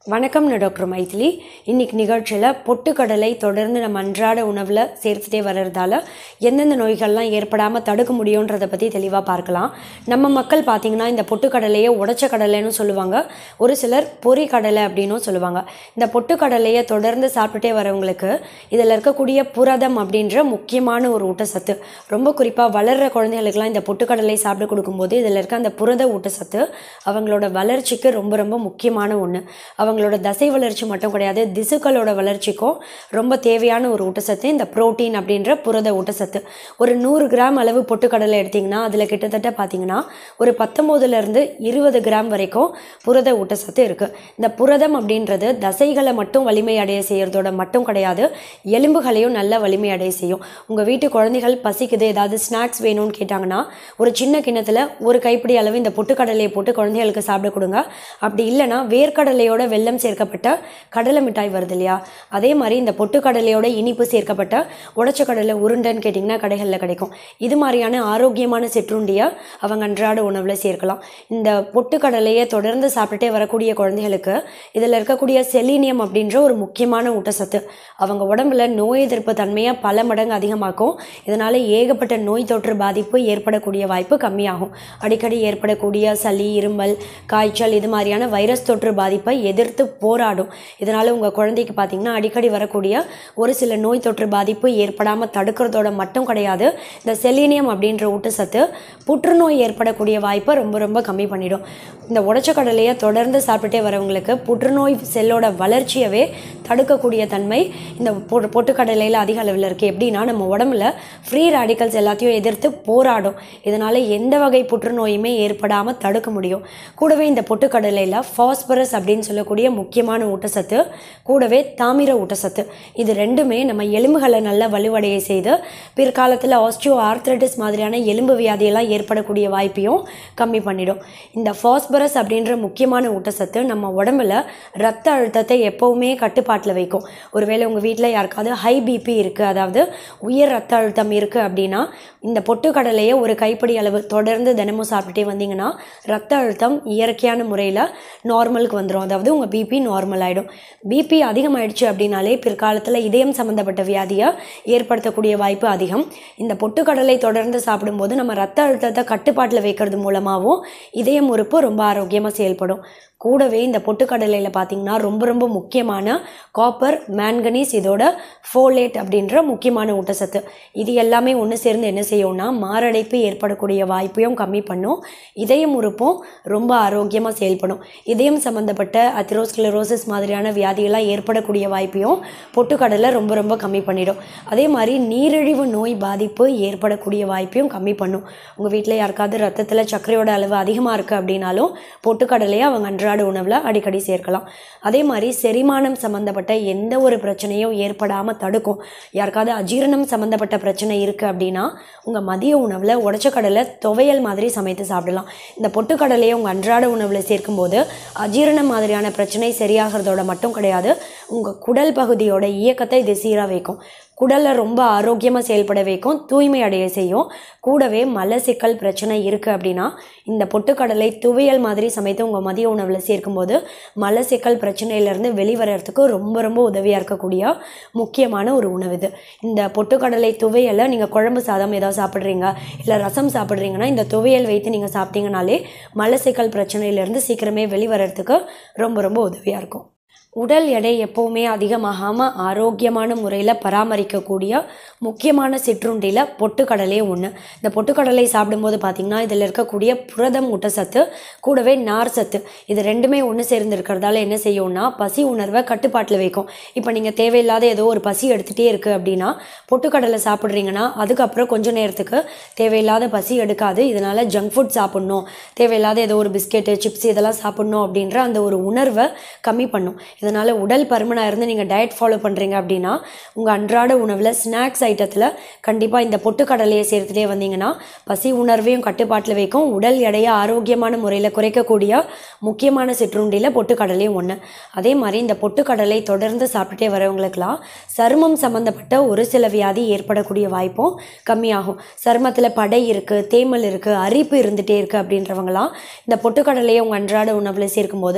வணக்கம் நான் டாக்டர் மைதிலி இன்னைக்கு நிகழ்ச்சியில் பொட்டுக்கடலை தொடர்ந்து நம்ம அன்றாட உணவில் சேர்த்துட்டே வர்றதால எந்தெந்த நோய்கள்லாம் ஏற்படாமல் தடுக்க முடியுன்றதை பற்றி தெளிவாக பார்க்கலாம் நம்ம மக்கள் பார்த்திங்கன்னா இந்த பொட்டுக்கடலையை உடைச்ச கடலைன்னு சொல்லுவாங்க ஒரு சிலர் பொறி கடலை அப்படின்னும் சொல்லுவாங்க இந்த பொட்டுக்கடலையை தொடர்ந்து சாப்பிட்டுட்டே வரவங்களுக்கு இதில் இருக்கக்கூடிய புரதம் அப்படின்ற முக்கியமான ஒரு ஊட்டச்சத்து ரொம்ப குறிப்பாக வளர்கிற குழந்தைகளுக்கெல்லாம் இந்த பொட்டுக்கடலை சாப்பிட்டு கொடுக்கும்போது இதில் இருக்க அந்த புரத ஊட்டச்சத்து அவங்களோட வளர்ச்சிக்கு ரொம்ப ரொம்ப முக்கியமான ஒன்று அவங்களோட தசை வளர்ச்சி மட்டும் கிடையாது திசுக்களோட வளர்ச்சிக்கும் ரொம்ப தேவையான ஒரு ஊட்டச்சத்து இந்த புரோட்டீன் அப்படின்ற புரத ஊட்டச்சத்து ஒரு நூறு கிராம் அளவு பொட்டுக்கடலை எடுத்திங்கன்னா அதில் கிட்டத்தட்ட பார்த்தீங்கன்னா ஒரு பத்தொம்போதுலேருந்து இருபது கிராம் வரைக்கும் புரத ஊட்டச்சத்து இருக்குது இந்த புரதம் அப்படின்றது தசைகளை மட்டும் வலிமை அடைய செய்கிறதோட மட்டும் கிடையாது எலும்புகளையும் நல்ல வலிமை அடைய செய்யும் உங்கள் வீட்டு குழந்தைகள் பசிக்குது ஏதாவது ஸ்நாக்ஸ் வேணும்னு கேட்டாங்கன்னா ஒரு சின்ன கிண்ணத்தில் ஒரு கைப்பிடி அளவு இந்த பொட்டுக்கடலையை போட்டு குழந்தைகளுக்கு சாப்பிட கொடுங்க அப்படி இல்லைன்னா வேர்க்கடலையோட வெல்லம் சேர்க்கப்பட்ட கடலை மிட்டாய் வருது இல்லையா அதே மாதிரி இந்த பொட்டுக்கடலையோட இனிப்பு சேர்க்கப்பட்ட உடச்ச கடலை உருண்டைன்னு கேட்டிங்கன்னா கடைகளில் கிடைக்கும் இது மாதிரியான ஆரோக்கியமான சிற்றுண்டியை அவங்க அன்றாட உணவில் சேர்க்கலாம் இந்த பொட்டுக்கடலையை தொடர்ந்து சாப்பிட்டுட்டே வரக்கூடிய குழந்தைகளுக்கு இதில் இருக்கக்கூடிய செலீனியம் அப்படின்ற ஒரு முக்கியமான ஊட்டச்சத்து அவங்க உடம்புல நோய் எதிர்ப்பு தன்மையை பல மடங்கு அதிகமாக்கும் இதனால் ஏகப்பட்ட நோய் தொற்று பாதிப்பு ஏற்படக்கூடிய வாய்ப்பு கம்மியாகும் அடிக்கடி ஏற்படக்கூடிய சளி இருமல் காய்ச்சல் இது மாதிரியான வைரஸ் தொற்று பாதிப்பை எதிர்த்து போராடும் இதனால் உங்கள் குழந்தைக்கு பார்த்தீங்கன்னா அடிக்கடி வரக்கூடிய ஒரு சில நோய் தொற்று பாதிப்பு ஏற்படாமல் தடுக்கிறதோட மட்டும் கிடையாது இந்த செலீனியம் அப்படின்ற ஊட்டச்சத்து புற்றுநோய் ஏற்படக்கூடிய வாய்ப்பை ரொம்ப ரொம்ப கம்மி பண்ணிடும் இந்த உடச்ச கடலையை தொடர்ந்து சாப்பிட்டுட்டே வரவங்களுக்கு புற்றுநோய் செல்லோட வளர்ச்சியவே தடுக்கக்கூடிய தன்மை இந்த பொ பொட்டுக்கடலையில் அதிக அளவில் இருக்குது எப்படின்னா நம்ம உடம்புல ஃப்ரீ ரேடிக்கல்ஸ் எல்லாத்தையும் எதிர்த்து போராடும் இதனால் எந்த வகை புற்றுநோயுமே ஏற்படாமல் தடுக்க முடியும் கூடவே இந்த பொட்டுக்கடலையில் ஃபாஸ்பரஸ் அப்படின்னு சொல்லக்கூடிய முக்கியமான ஊட்டச்சத்து கூடவே தாமிர ஊட்டச்சத்து இது ரெண்டுமே நம்ம எலும்புகளை நல்ல வலுவடைய செய்து பிற்காலத்தில் ஆஸ்டியோ ஆர்த்ரைட்டிஸ் மாதிரியான எலும்பு வியாதியெல்லாம் ஏற்படக்கூடிய வாய்ப்பையும் கம்மி பண்ணிடும் இந்த ஃபாஸ்பரஸ் அப்படின்ற முக்கியமான ஊட்டச்சத்து நம்ம உடம்புல ரத்த அழுத்தத்தை எப்போவுமே கட்டுப்பாட்டில் வைக்கும் ஒருவேளை உங்கள் வீட்டில் யாருக்காவது ஹை பிபி இருக்குது அதாவது உயர் ரத்த அழுத்தம் இருக்குது அப்படின்னா இந்த பொட்டுக்கடலையை ஒரு கைப்பிடி அளவு தொடர்ந்து தினமும் சாப்பிட்டுட்டே வந்தீங்கன்னா ரத்த அழுத்தம் இயற்கையான முறையில் நார்மலுக்கு வந்துடும் அதாவது உங்கள் பிபி நார்மல் ஆகிடும் பிபி அதிகமாயிடுச்சு அப்படின்னாலே பிற்காலத்தில் இதயம் சம்மந்தப்பட்ட வியாதியை ஏற்படுத்தக்கூடிய வாய்ப்பு அதிகம் இந்த பொட்டுக்கடலை தொடர்ந்து சாப்பிடும்போது நம்ம ரத்த அழுத்தத்தை கட்டுப்பாட்டில் வைக்கிறது மூலமாகவும் இதயம் உறுப்பு ரொம்ப ஆரோக்கியமாக செயல்படும் கூடவே இந்த பொட்டுக்கடலையில் பார்த்தீங்கன்னா ரொம்ப ரொம்ப முக்கியமான காப்பர் மேங்கனீஸ் இதோட ஃபோலேட் அப்படின்ற முக்கியமான ஊட்டச்சத்து இது எல்லாமே ஒன்று சேர்ந்து என்ன செய்யும்னா மாரடைப்பு ஏற்படக்கூடிய வாய்ப்பையும் கம்மி பண்ணும் இதயம் உறுப்பும் ரொம்ப ஆரோக்கியமாக செயல்படும் இதயம் சம்மந்தப்பட்ட அத்திரோஸ்கிளரோசிஸ் மாதிரியான வியாதிகள்லாம் ஏற்படக்கூடிய வாய்ப்பையும் பொட்டுக்கடலை ரொம்ப ரொம்ப கம்மி பண்ணிடும் அதே மாதிரி நீரிழிவு நோய் பாதிப்பு ஏற்படக்கூடிய வாய்ப்பையும் கம்மி பண்ணும் உங்கள் வீட்டில் யாருக்காவது ரத்தத்தில் சர்க்கரையோட அளவு அதிகமாக இருக்குது அப்படின்னாலும் பொட்டுக்கடலையை அவங்க அன்றாட உணவில் அடிக்கடி சேர்க்கலாம் அதே மாதிரி செரிமானம் சம்மந்தப்பட்ட எந்த ஒரு பிரச்சனையும் ஏற்படாமல் தடுக்கும் யாருக்காவது அஜீரணம் சம்மந்தப்பட்ட பிரச்சனை இருக்குது அப்படின்னா உங்கள் மதிய உணவில் உடச்ச கடலை துவையல் மாதிரி சமைத்து சாப்பிடலாம் இந்த பொட்டுக்கடலையை உங்கள் அன்றாட உணவில் சேர்க்கும்போது அஜீரணம் மாதிரியான பிரச்சனை சரியாகிறதோட மட்டும் கிடையாது உங்கள் குடல் பகுதியோட இயக்கத்தை இது சீராக வைக்கும் குடலை ரொம்ப ஆரோக்கியமாக செயல்பட வைக்கும் தூய்மை அடைய செய்யும் கூடவே மலசிக்கல் பிரச்சனை இருக்குது அப்படின்னா இந்த பொட்டுக்கடலை துவையல் மாதிரி சமைத்து உங்கள் மதிய உணவில் சேர்க்கும்போது மலசிக்கல் பிரச்சனையிலேருந்து வெளிவரத்துக்கு ரொம்ப ரொம்ப உதவியாக இருக்கக்கூடிய முக்கியமான ஒரு உணவு இது இந்த பொட்டுக்கடலை துவையலை நீங்கள் குழம்பு சாதம் ஏதாவது சாப்பிட்றீங்க இல்லை ரசம் சாப்பிட்றீங்கன்னா இந்த துவையல் வைத்து நீங்கள் சாப்பிட்டீங்கனாலே மலசிக்கல் பிரச்சனையிலேருந்து சீக்கிரமே வெளிவரத்துக்கு ரொம்ப ரொம்ப உதவியாக இருக்கும் உடல் எடை எப்போவுமே அதிகமாகாமல் ஆரோக்கியமான முறையில் பராமரிக்கக்கூடிய முக்கியமான சிற்றுண்டியில் பொட்டுக்கடலே ஒன்று இந்த பொட்டுக்கடலை சாப்பிடும்போது பார்த்திங்கன்னா இதில் இருக்கக்கூடிய புரதம் ஊட்டச்சத்து கூடவே நார் சத்து இது ரெண்டுமே ஒன்று சேர்ந்து இருக்கிறதால என்ன செய்யும்னா பசி உணர்வை கட்டுப்பாட்டில் வைக்கும் இப்போ நீங்கள் தேவையில்லாத ஏதோ ஒரு பசி எடுத்துகிட்டே இருக்குது அப்படின்னா பொட்டுக்கடலை சாப்பிட்றீங்கன்னா அதுக்கப்புறம் கொஞ்ச நேரத்துக்கு தேவையில்லாத பசி எடுக்காது இதனால் ஜங்க் ஃபுட் சாப்பிட்ணும் தேவையில்லாத ஏதோ ஒரு பிஸ்கெட்டு சிப்ஸ் இதெல்லாம் சாப்பிட்ணும் அப்படின்ற அந்த ஒரு உணர்வை கம்மி பண்ணும் இதனால் உடல் பருமனாக இருந்து நீங்கள் டயட் ஃபாலோ பண்ணுறீங்க அப்படின்னா உங்கள் அன்றாட உணவில் ஸ்நாக்ஸ் ஐட்டத்தில் கண்டிப்பாக இந்த பொட்டுக்கடலையை சேர்த்துட்டே வந்தீங்கன்னா பசி உணர்வையும் கட்டுப்பாட்டில் வைக்கும் உடல் எடையை ஆரோக்கியமான முறையில் குறைக்கக்கூடிய முக்கியமான சிற்றுண்டியில் பொட்டுக்கடலையும் ஒன்று அதே மாதிரி இந்த பொட்டுக்கடலை தொடர்ந்து சாப்பிட்டுட்டே வரவங்களுக்கெல்லாம் சருமம் சம்மந்தப்பட்ட ஒரு சில வியாதி ஏற்படக்கூடிய வாய்ப்பும் கம்மியாகும் சருமத்தில் படை இருக்குது தேமல் இருக்குது அரிப்பு இருந்துகிட்டே இருக்குது அப்படின்றவங்களாம் இந்த பொட்டுக்கடலையை உங்கள் அன்றாட உணவில் சேர்க்கும்போது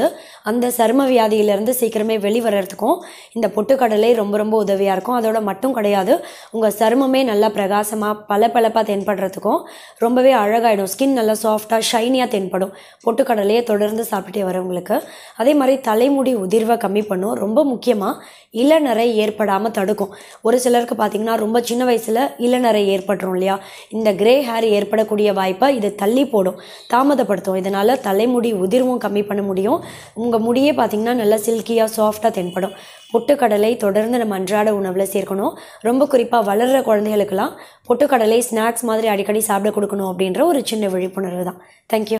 அந்த சரும வியாதியிலேருந்து சீக்கிரமே வெளிவரத்துக்கும் இந்த பொட்டுக்கடலை ரொம்ப ரொம்ப உதவியாக இருக்கும் அதோட மட்டும் கிடையாது உங்கள் சருமமே நல்லா பிரகாசமாக பளபளப்பாக தென்படுறதுக்கும் ரொம்பவே அழகாயிடும் ஸ்கின் நல்லா சாஃப்டாக ஷைனியாக தென்படும் பொட்டுக்கடலையை தொடர்ந்து சாப்பிட்டுட்டே வரவங்களுக்கு அதே மாதிரி தலைமுடி உதிர்வை கம்மி பண்ணும் ரொம்ப முக்கியமாக இளநரை ஏற்படாமல் தடுக்கும் ஒரு சிலருக்கு பார்த்திங்கன்னா ரொம்ப சின்ன வயசில் இளநரை ஏற்பட்டுரும் இல்லையா இந்த கிரே ஹேர் ஏற்படக்கூடிய வாய்ப்பை இது தள்ளி போடும் தாமதப்படுத்தும் இதனால் தலைமுடி உதிர்வும் கம்மி பண்ண முடியும் உங்கள் முடியே பார்த்திங்கன்னா நல்லா சில்கியாக சாஃப்டாக தென்படும் பொட்டுக்கடலை தொடர்ந்து நம்ம அன்றாட உணவில் சேர்க்கணும் ரொம்ப குறிப்பாக வளர்கிற குழந்தைகளுக்கெல்லாம் பொட்டுக்கடலை ஸ்நாக்ஸ் மாதிரி அடிக்கடி சாப்பிட கொடுக்கணும் அப்படின்ற ஒரு சின்ன விழிப்புணர்வு தான் தேங்க்யூ